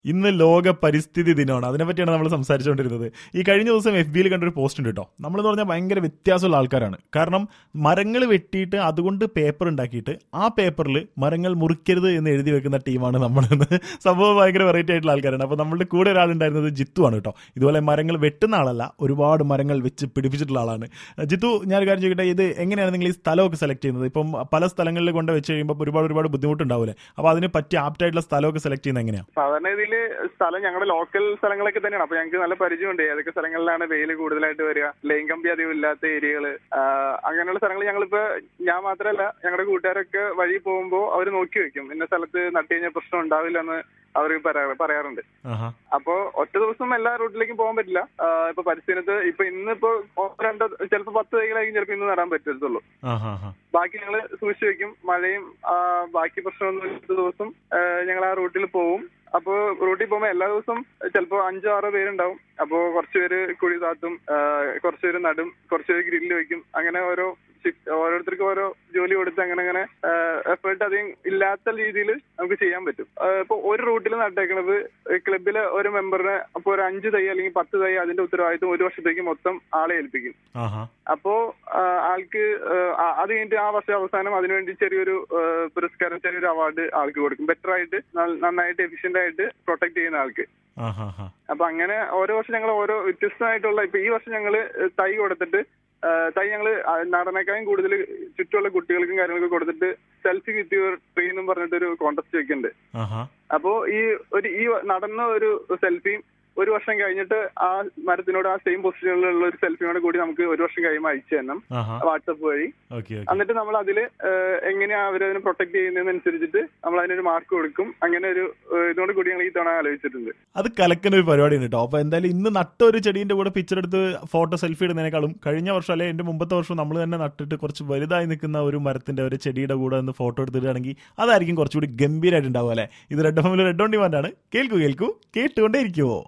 ഇന്ന് ലോക പരിസ്ഥിതി ദിനമാണ് അതിനെപ്പറ്റിയാണ് നമ്മൾ സംസാരിച്ചുകൊണ്ടിരുന്നത് ഈ കഴിഞ്ഞ ദിവസം എഫ് ബിയിൽ കണ്ടൊരു പോസ്റ്റ് ഉണ്ട് കേട്ടോ നമ്മളെന്ന് പറഞ്ഞാൽ ഭയങ്കര വ്യത്യാസമുള്ള ആൾക്കാരാണ് കാരണം മരങ്ങൾ വെട്ടിയിട്ട് അതുകൊണ്ട് പേപ്പർ ഉണ്ടാക്കിയിട്ട് ആ പേപ്പറിൽ മരങ്ങൾ മുറിക്കരുത് എന്ന് എഴുതി വെക്കുന്ന ടീമാണ് നമ്മളെന്ന് സംഭവം ഭയങ്കര വെറൈറ്റി ആയിട്ടുള്ള ആൾക്കാരാണ് അപ്പോൾ നമ്മളുടെ കൂടെ ഒരാളുണ്ടായിരുന്നത് ജിത്തു ആണ് കേട്ടോ ഇതുപോലെ മരങ്ങൾ വെട്ടുന്ന ആളല്ല ഒരുപാട് മരങ്ങൾ വെച്ച് പിടിപ്പിച്ചിട്ടുള്ള ആളാണ് ജിത്തു ഞാൻ ഒരു കാര്യം ചോദിക്കട്ടെ ഇത് എങ്ങനെയാണ് നിങ്ങൾ ഈ സ്ഥലമൊക്കെ സെലക്ട് ചെയ്യുന്നത് ഇപ്പം പല സ്ഥലങ്ങളിൽ കൊണ്ട് വെച്ച് കഴിയുമ്പോൾ ഒരുപാട് ഒരുപാട് ബുദ്ധിമുട്ടുണ്ടാവില്ലേ അപ്പോൾ അതിന് പറ്റിയ ആപ്റ്റായിട്ടുള്ള സ്ഥലമൊക്കെ സെലക്ട് ചെയ്യുന്നത് എങ്ങനെയാണ് സാധാരണ രീതിയിൽ സ്ഥലം ഞങ്ങളുടെ ലോക്കൽ സ്ഥലങ്ങളൊക്കെ തന്നെയാണ് അപ്പൊ ഞങ്ങൾക്ക് നല്ല പരിചയമുണ്ട് ഏതൊക്കെ സ്ഥലങ്ങളിലാണ് വെയിൽ കൂടുതലായിട്ട് വരിക ലൈൻ കമ്പി അധികം ഇല്ലാത്ത ഏരിയകള് അങ്ങനെയുള്ള സ്ഥലങ്ങൾ ഞങ്ങളിപ്പോ ഞാൻ മാത്രമല്ല ഞങ്ങളുടെ കൂട്ടുകാരൊക്കെ വഴി പോകുമ്പോൾ അവർ നോക്കി വെക്കും ഇന്ന സ്ഥലത്ത് നട്ടു കഴിഞ്ഞാൽ പ്രശ്നം ഉണ്ടാവില്ല എന്ന് അവർ പറയാറുണ്ട് ആഹാ അപ്പോ ഒറ്റ ദിവസം എല്ലാ റൂട്ടിലേക്കും പോകാൻ പറ്റില്ല ആ, ഇപ്പൊ പരിസ്ഥിതിനകത്ത് ഇപ്പൊ ഇന്നിപ്പോ ഒന്നോ രണ്ടോ ചിലപ്പോ പത്ത് തൈകളായിരിക്കും ചിലപ്പോ ഇന്ന് നടാൻ പറ്റത്തുള്ളൂ ആഹാ ആഹാ ബാക്കി ഞങ്ങൾ സൂക്ഷിച്ചു വെക്കും മഴയും ആ, ബാക്കി പ്രശ്നമൊന്നും ഇല്ലാത്ത ദിവസം ഞങ്ങൾ ആ റൂട്ടിൽ പോവും അപ്പോ റൂട്ടിൽ പോകുമ്പോൾ എല്ലാ ദിവസവും ചിലപ്പോ അഞ്ചോ ആറോ പേരുണ്ടാവും അപ്പോ കുറച്ച് പേര് കുഴി താത്തും ആ, കുറച്ച് പേര് നടും കുറച്ച് പേര് ഗ്രില്ല് വെക്കും അങ്ങനെ ഓരോ shift- ഓരോരുത്തർക്കും ഓരോ ജോലി കൊടുത്ത് അങ്ങനെ അങ്ങനെ എഫേർട്ട് അധികം ഇല്ലാത്ത രീതിയിൽ നമുക്ക് ചെയ്യാൻ പറ്റും ആ, ഇപ്പൊ ഒരു റൂട്ടിൽ നട്ടേക്കണത് ക്ലബിലെ ഒരു മെമ്പറിനെ അപ്പൊ ഒരു അഞ്ച് തൈ അല്ലെങ്കിൽ പത്ത് തൈ അതിന്റെ ഉത്തരവാദിത്വം ഒരു വർഷത്തേക്ക് മൊത്തം ആളെ ഏൽപ്പിക്കും ആഹാ അപ്പോ ആ, ആൾക്ക് ആ, അത് കഴിഞ്ഞിട്ട് ആ വർഷം അവസാനം അതിനുവേണ്ടി ചെറിയൊരു ആ, പുരസ്കാരം ചെറിയൊരു അവാർഡ് ആൾക്ക് കൊടുക്കും ബെറ്റർ ആയിട്ട് ന- നന്നായിട്ട് എഫിഷ്യന്റ് ആയിട്ട് പ്രൊട്ടക്ട് ചെയ്യുന്ന ആൾക്ക് ആഹാ ആഹാ അപ്പൊ അങ്ങനെ ഓരോ വർഷം ഞങ്ങൾ ഓരോ വ്യത്യസ്തമായിട്ടുള്ള ഇപ്പൊ ഈ വർഷം ഞങ്ങൾ തൈ കൊടുത്തിട്ട് ആ, തൈ ഞങ്ങൾ നടനേക്കാളും കൂടുതൽ ചുറ്റുമുള്ള കുട്ടികൾക്കും കാര്യങ്ങളൊക്കെ കൊടുത്തിട്ട് സെൽഫി വിത്ത് യുവർ ട്രീ എന്നും പറഞ്ഞിട്ടൊരു കോൺടെസ്റ്റ് വെക്കുന്നുണ്ട് ആഹാ അപ്പോ ഈ ഒരു ഈ നടന്ന ഒരു സെൽഫിയും ഒരു വർഷം കഴിഞ്ഞിട്ട് ആ മരത്തിനോട് ആ സെയിം പൊസിഷനിലുള്ള ഒരു സെൽഫിയോട് കൂടി നമുക്ക് ഒരു വർഷം കഴിയുമ്പോൾ അയച്ചു തരണം ആഹാ വാട്സപ്പ് വഴി ഓക്കെ ഓക്കെ എന്നിട്ട് നമ്മൾ അതിൽ എങ്ങനെയാ അവരതിനെ പ്രൊട്ടക്ട് ചെയ്യുന്നതെന്നനുസരിച്ചിട്ട് നമ്മൾ അതിനൊരു മാർക്ക് കൊടുക്കും അങ്ങനെ ഒരു ഏഹ്, ഇതോട് കൂടി ഞങ്ങൾ ഈ തവണ ആലോചിച്ചിട്ടുണ്ട് അത് കലക്കുന്ന ഒരു പരിപാടിയാണ് കേട്ടോ അപ്പൊ എന്തായാലും ഇന്ന് നട്ട ഒരു ചെടീന്റെ കൂടെ പിക്ചർ എടുത്ത് ഫോട്ടോ സെൽഫി ഇടുന്നതിനേക്കാളും കഴിഞ്ഞ വർഷം അല്ലെ എന്റെ മുമ്പത്തെ വർഷം നമ്മൾ തന്നെ നട്ടിട്ട് കുറച്ച് വലുതായി നിൽക്കുന്ന ഒരു മരത്തിന്റെ ഒരു ചെടിയുടെ കൂടെ ഒന്ന് ഫോട്ടോ എടുത്തിടുകയാണെങ്കിൽ അതായിരിക്കും കുറച്ചുകൂടി ഗംഭീരമായിട്ട് ഉണ്ടാവുക അല്ലെ ഇത് red family red on demand ആണ് കേൾക്കൂ കേൾക്കൂ കേട്ടുകൊണ്ടേ ഇരിക്കുവോ